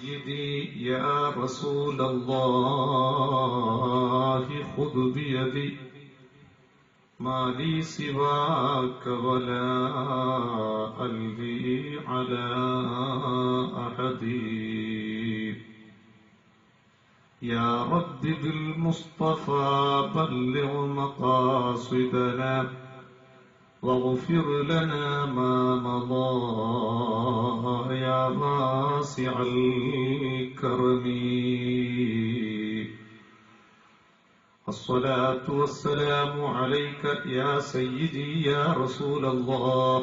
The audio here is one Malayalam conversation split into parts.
سيدي يا رسول الله خذ بيدي ما لي سواك ولا ألغي على أحد يا رب بالمصطفى بلغ مقاصدنا واغفر لنا ما مضى يا واسع الكرم الصلاة والسلام عليك يا سيدي يا رسول الله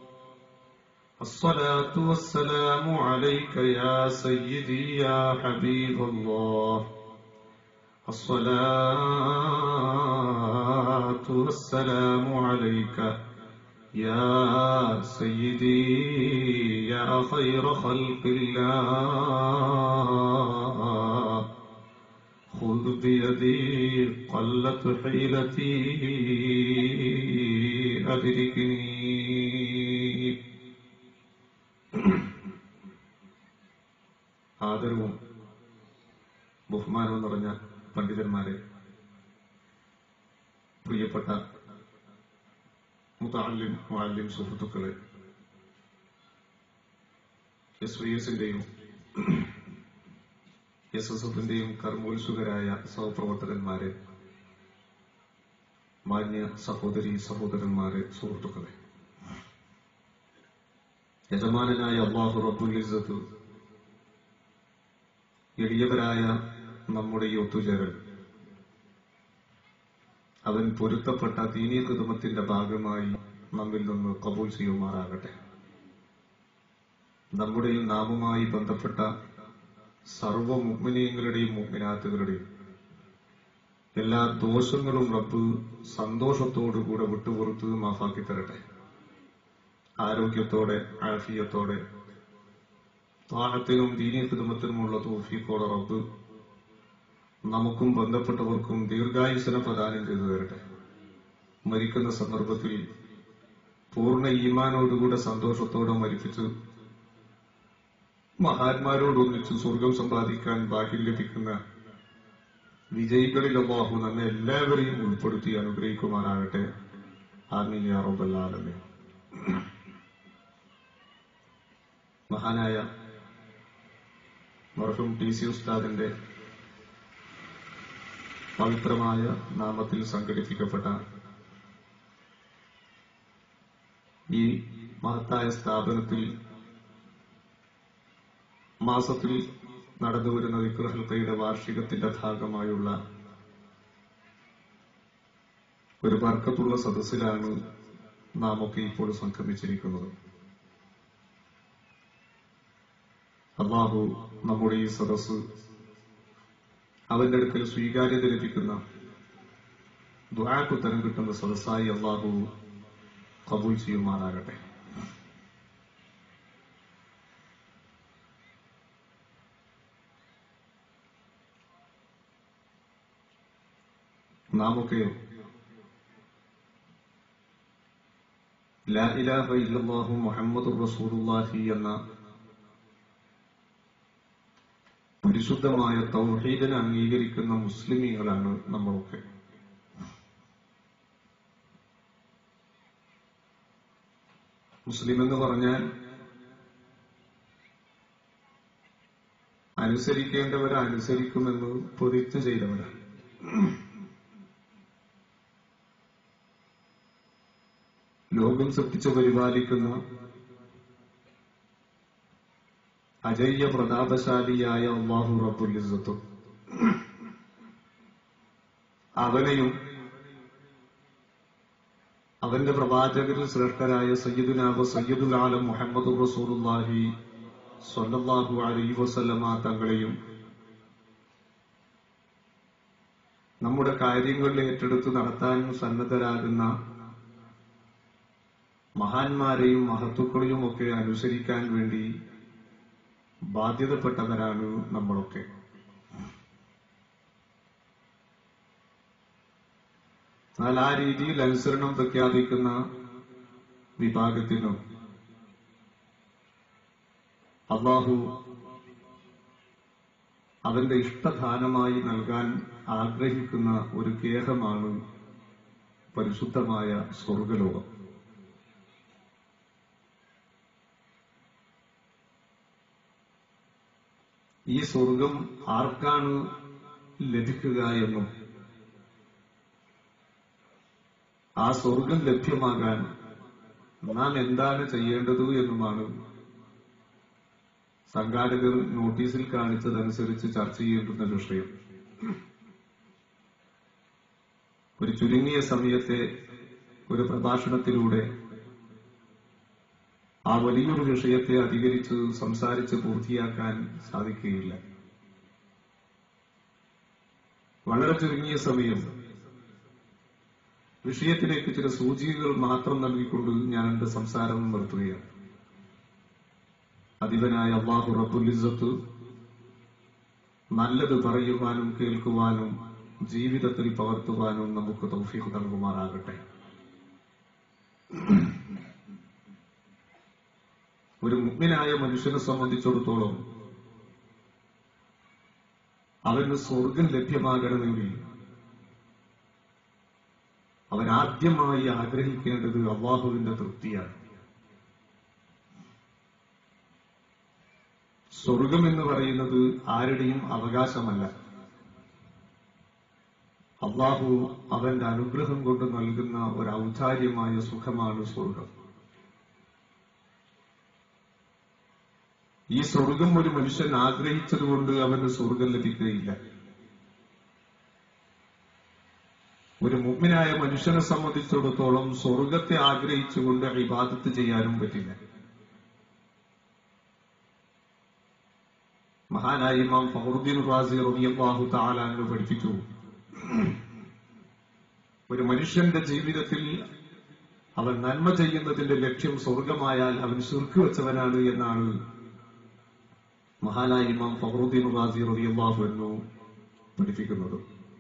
الصلاة والسلام عليك يا سيدي يا حبيب الله الصلاة والسلام عليك يا سيدي يا خير خلق الله خذ بيدي قلت حيلتي أدركني ആദരവും ബഹുമാനവും നിറഞ്ഞ പണ്ഡിതന്മാരെ പ്രിയപ്പെട്ട മുതാലിം മുഅല്ലിം സുഹൃത്തുക്കളെ എസ് വി എസിന്റെയും എസ് എസ് എഫിന്റെയും കർമ്മോത്സുകരായ സഹപ്രവർത്തകന്മാരെ മാന്യ സഹോദരി സഹോദരന്മാരെ സുഹൃത്തുക്കളെ യജമാനനായ അള്ളാഹു റബ്ബുൽ ഇസ്സത്ത് എളിയവരായ നമ്മുടെ ഈ ഒത്തുചേരൽ അവൻ പൊരുത്തപ്പെട്ട ദീനീ കുടുംബത്തിന്റെ ഭാഗമായി നമ്മിൽ നിന്ന് കബൂൽ ചെയ്യുമാറാകട്ടെ നമ്മുടെ നാമുമായി ബന്ധപ്പെട്ട സർവ മുഗ്മിനീയങ്ങളുടെയും മുഗ്മിനാത്തുകളുടെയും എല്ലാ ദോഷങ്ങളും റബ്ബ് സന്തോഷത്തോടുകൂടെ വിട്ടുപുറത്ത് മാഫാക്കി തരട്ടെ ആരോഗ്യത്തോടെ ആഫിയത്തോടെ താഴത്തിനും ദീനീ കുടുംബത്തിനുമുള്ള തോഫീക്കോടെ റബ്ബ് നമുക്കും ബന്ധപ്പെട്ടവർക്കും ദീർഘായുസന പ്രദാനം ചെയ്തു തരട്ടെ മരിക്കുന്ന സന്ദർഭത്തിൽ പൂർണ്ണ ഈമാനോടുകൂടെ സന്തോഷത്തോടെ മരിപ്പിച്ച് മഹാന്മാരോടൊന്നിച്ച് സ്വർഗം സമ്പാദിക്കാൻ ഭാഗ്യം ലഭിക്കുന്ന വിജയികളിൽ അള്ളാഹു നമ്മെ എല്ലാവരെയും ഉൾപ്പെടുത്തി അനുഗ്രഹിക്കുമാറാകട്ടെ ആമീൻ യാ റബ്ബൽ ആലമീൻ മഹാനായ മർഹൂം ടി സി ഉസ്താദിന്റെ പവിത്രമായ നാമത്തിൽ സംഘടിപ്പിക്കപ്പെട്ട ഈ മഹത്തായ സ്ഥാപനത്തിൽ മാസത്തിൽ നടന്നുവരുന്ന വിഗ്രഹൽക്കയുടെ വാർഷികത്തിന്റെ ഭാഗമായുള്ള ഒരു വർക്കത്തുള്ള സദസ്സിലാണ് നാം ഒക്കെ ഇപ്പോൾ സംഗമിച്ചിരിക്കുന്നത് അള്ളാഹു നമ്മുടെ ഈ സദസ് അവന്റെ അടുക്കൽ സ്വീകാര്യത ലഭിക്കുന്ന ദ്വാക്കുത്തരം കിട്ടുന്ന സദസ്സായി അള്ളാഹു കബൂൽ ചെയ്യുമാറാകട്ടെ നാമൊക്കെ ലാ ഇലാഹ ഇല്ലല്ലാഹു മുഹമ്മദുർ റസൂലുള്ളാഹി എന്ന പരിശുദ്ധമായ തൗഹീദിനെ അംഗീകരിക്കുന്ന മുസ്ലിമീങ്ങളാണ് നമ്മളൊക്കെ മുസ്ലിം എന്ന് പറഞ്ഞാൽ അനുസരിക്കേണ്ടവരെ അനുസരിക്കുമെന്ന് പ്രതിജ്ഞ ചെയ്തവരാണ് ലോകം സൃഷ്ടിച്ച് പരിപാലിക്കുന്ന അജയ്യ പ്രതാപശാലിയായ അള്ളാഹു റബ്ബുൽ ഇസ്സത്തും അവനെയും അവന്റെ പ്രവാചകരിൽ ശ്രേഷ്ഠരായ സയ്യിദുനാബ് സയ്യിദുൽ ആലം മുഹമ്മദ് റസൂലുള്ളാഹി സ്വല്ലല്ലാഹു അലൈഹി വസല്ലമ തങ്ങളെയും നമ്മുടെ കാര്യങ്ങളിൽ ഏറ്റെടുത്ത് നടത്താൻ സന്നദ്ധരാകുന്ന മഹാന്മാരെയും മഹത്തുക്കളെയും ഒക്കെ അനുസരിക്കാൻ വേണ്ടി ബാധ്യതപ്പെട്ടവരാണ് നമ്മളൊക്കെ എന്നാൽ ആ രീതിയിൽ അനുസരണം പ്രഖ്യാപിക്കുന്ന വിഭാഗത്തിനും അള്ളാഹു അവന്റെ ഇഷ്ടദാനമായി നൽകാൻ ആഗ്രഹിക്കുന്ന ഒരു ഗേഹമാണ് പരിശുദ്ധമായ സ്വർഗലോകം ഈ സ്വർഗം ആർക്കാണ് ലഭിക്കുക എന്നും ആ സ്വർഗം ലഭ്യമാകാൻ നാം എന്താണ് ചെയ്യേണ്ടത് എന്നുമാണ് സംഘാടകർ നോട്ടീസിൽ കാണിച്ചതനുസരിച്ച് ചർച്ച ചെയ്യേണ്ടുന്ന വിഷയം ഒരു ചുരുങ്ങിയ സമയത്തെ ഒരു പ്രഭാഷണത്തിലൂടെ ആ വലിയൊരു വിഷയത്തെ അധികരിച്ച് സംസാരിച്ച് പൂർത്തിയാക്കാൻ സാധിക്കുകയില്ല വളരെ ചുരുങ്ങിയ സമയം വിഷയത്തിലേക്ക് ചില സൂചികകൾ മാത്രം നൽകിക്കൊണ്ട് ഞാൻ എന്റെ സംസാരം നിർത്തുകയാണ് അധിപനായ അള്ളാഹു റബുലിസത്ത് നല്ലത് പറയുവാനും കേൾക്കുവാനും ജീവിതത്തിൽ പകർത്തുവാനും നമുക്ക് തൗഫീഖ് നൽകുമാറാകട്ടെ ഒരു മുഗ്മിനായ മനുഷ്യനെ സംബന്ധിച്ചിടത്തോളം അവന് സ്വർഗം ലഭ്യമാകണമെങ്കിൽ അവൻ ആദ്യമായി ആഗ്രഹിക്കേണ്ടത് അള്ളാഹുവിന്റെ തൃപ്തിയാണ് സ്വർഗം എന്ന് പറയുന്നത് ആരുടെയും അവകാശമല്ല അള്ളാഹു അവന്റെ അനുഗ്രഹം കൊണ്ട് നൽകുന്ന ഒരു ഔദാര്യമായ സുഖമാണ് സ്വർഗം ഈ സ്വർഗം ഒരു മനുഷ്യൻ ആഗ്രഹിച്ചതുകൊണ്ട് അവന് സ്വർഗം ലഭിക്കുകയില്ല ഒരു മുഗ്മിനായ മനുഷ്യനെ സംബന്ധിച്ചിടത്തോളം സ്വർഗത്തെ ആഗ്രഹിച്ചുകൊണ്ട് ഇബാദത്ത് ചെയ്യാനും പറ്റില്ല മഹാനായ ഇമാം ഫഹറുദ്ദീൻ റാസി റബിയാഹു താലാന്ന് പഠിപ്പിച്ചു ഒരു മനുഷ്യന്റെ ജീവിതത്തിൽ അവൻ നന്മ ചെയ്യുന്നതിന്റെ ലക്ഷ്യം സ്വർഗമായാൽ അവൻ ശുർക്ക് വെച്ചവനാണ് എന്നാണ് മഹാനായ ഇമാം ഫഹറുദ്ദീൻ റാസി റബിയാഹു എന്നു പഠിപ്പിക്കുന്നത്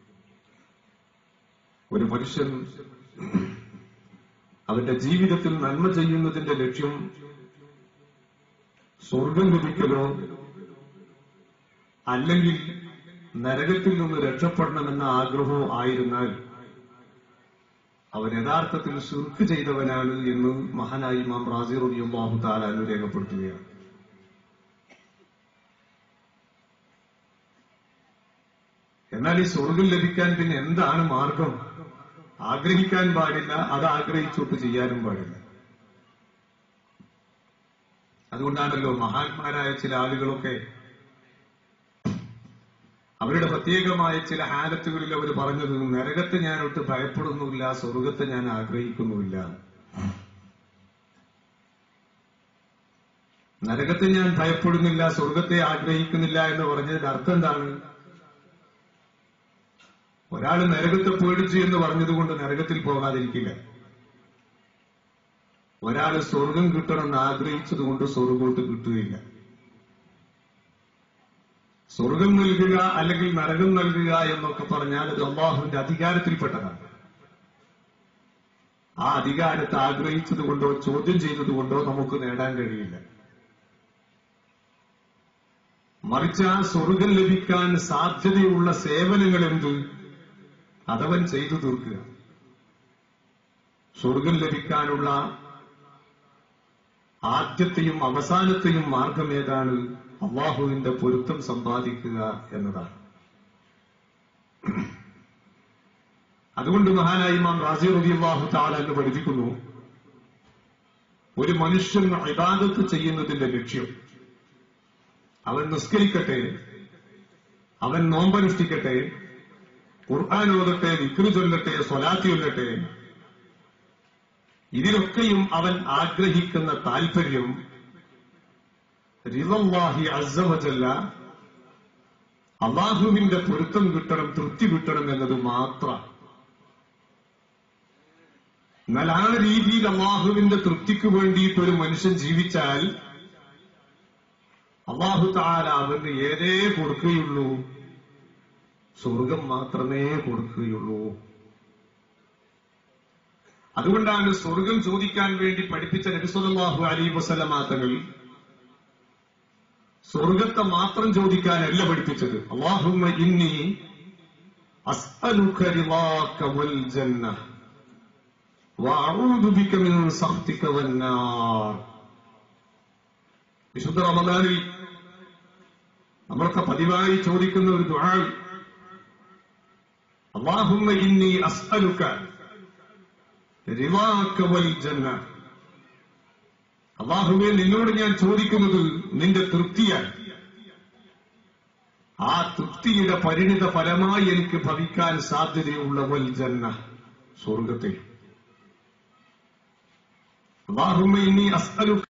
ഒരു മനുഷ്യൻ അവന്റെ ജീവിതത്തിൽ നന്മ ചെയ്യുന്നതിന്റെ ലക്ഷ്യം സ്വർഗം ലഭിക്കലോ അല്ലെങ്കിൽ നരകത്തിൽ നിന്ന് രക്ഷപ്പെടണമെന്ന ആഗ്രഹമോ ആയിരുന്നാൽ അവൻ യഥാർത്ഥത്തിൽ ശുർക്ക് ചെയ്തവനാണ് എന്ന് മഹാനായി ഇമാം റാസി റബിയാഹു താലാന് രേഖപ്പെടുത്തുകയാണ് എന്നാൽ ഈ സ്വർഗം ലഭിക്കാൻ പിന്നെ എന്താണ് മാർഗം ആഗ്രഹിക്കാൻ പാടില്ല അത് ആഗ്രഹിച്ചോട്ട് ചെയ്യാനും പാടില്ല അതുകൊണ്ടാണല്ലോ മഹാന്മാരായ ചില ആളുകളൊക്കെ അവരുടെ പ്രത്യേകമായ ചില ഹാലത്തുകളിൽ അവർ പറഞ്ഞത് നരകത്തെ ഞാൻ ഒട്ട് ഭയപ്പെടുന്നുമില്ല സ്വർഗത്തെ ഞാൻ ആഗ്രഹിക്കുന്നുമില്ല നരകത്തെ ഞാൻ ഭയപ്പെടുന്നില്ല സ്വർഗത്തെ ആഗ്രഹിക്കുന്നില്ല എന്ന് പറഞ്ഞതിന്റെ അർത്ഥം എന്താണ് ഒരാൾ നരകത്തെ പേടിച്ചു എന്ന് പറഞ്ഞതുകൊണ്ട് നരകത്തിൽ പോകാതിരിക്കില്ല ഒരാൾ സ്വർഗം കിട്ടണമെന്ന് ആഗ്രഹിച്ചതുകൊണ്ട് സ്വർഗോട്ട് കിട്ടുകയില്ല സ്വർഗം നൽകുക അല്ലെങ്കിൽ നരകം നൽകുക എന്നൊക്കെ പറഞ്ഞാൽ അത് അള്ളാഹുവിന്റെ അധികാരത്തിൽപ്പെട്ടതാണ് ആ അധികാരത്തെ ആഗ്രഹിച്ചതുകൊണ്ടോ ചോദ്യം ചെയ്തതുകൊണ്ടോ നമുക്ക് നേടാൻ കഴിയില്ല മറിച്ച് ആ സ്വർഗം ലഭിക്കാൻ സാധ്യതയുള്ള സേവനങ്ങൾ എന്ത് അതവൻ ചെയ്തു തീർക്കുക സ്വർഗം ലഭിക്കാനുള്ള ആദ്യത്തെയും അവസാനത്തെയും മാർഗം ഏതാണ് അള്ളാഹുവിന്റെ പൊരുത്തം സമ്പാദിക്കുക എന്നതാണ് അതുകൊണ്ട് മഹാനായി ഇമാം റാസി റബി അള്ളാഹു താല എന്ന് പഠിപ്പിക്കുന്നു ഒരു മനുഷ്യൻ ഇബാദത്ത് ചെയ്യുന്നതിന്റെ ലക്ഷ്യം അവൻ നിസ്കരിക്കട്ടെ അവൻ നോമ്പനുഷ്ഠിക്കട്ടെ ഖുർആൻ ഓതട്ടെ വിക്രു ചൊല്ലട്ടെ സ്വലാത്തി ചൊല്ലട്ടെ ഇതിലൊക്കെയും അവൻ ആഗ്രഹിക്കുന്ന താൽപര്യം റിവല്ലാഹി അസവജല്ല അള്ളാഹുവിന്റെ പൊരുത്തം കിട്ടണം തൃപ്തി കിട്ടണം എന്നത് മാത്രം എന്നാൽ ആ രീതിയിൽ അള്ളാഹുവിന്റെ തൃപ്തിക്ക് വേണ്ടിയിട്ട് ഒരു മനുഷ്യൻ ജീവിച്ചാൽ അള്ളാഹു താല അവന് ഏതേ കൊടുക്കുകയുള്ളൂ സ്വർഗം മാത്രമേ കൊടുക്കുകയുള്ളൂ അതുകൊണ്ടാണ് സ്വർഗം ചോദിക്കാൻ വേണ്ടി പഠിപ്പിച്ച നബിസ്വല്ലാഹു അലൈ വസല്ലമാത്തകൾ സ്വർഗത്തെ മാത്രം ചോദിക്കാനല്ല പഠിപ്പിച്ചത് അള്ളാഹുമ്മ ഇന്നി അസ്അലുക റിളാക വൽ ജന്ന വഅഊദു ബിക മിൻ സഖ്തിക വന്നാർ വിശുദ്ധ റമദാനിൽ നമ്മളൊക്കെ പതിവായി ചോദിക്കുന്ന ഒരു ദുആ അള്ളാഹുമ്മ ഇന്നി അസ്അലുക റിളാക വൽ ജന്ന അള്ളാഹുവെ നിന്നോട് ഞാൻ ചോദിക്കുന്നത് നിന്റെ തൃപ്തിയാണ് ആ തൃപ്തിയുടെ പരിണിത ഫലമായി എനിക്ക് ഭവിക്കാൻ സാധ്യതയുള്ള വൽ ജന്ന സ്വർഗത്തെ അള്ളാഹുമ്മ ഇന്നി അസ്അലുക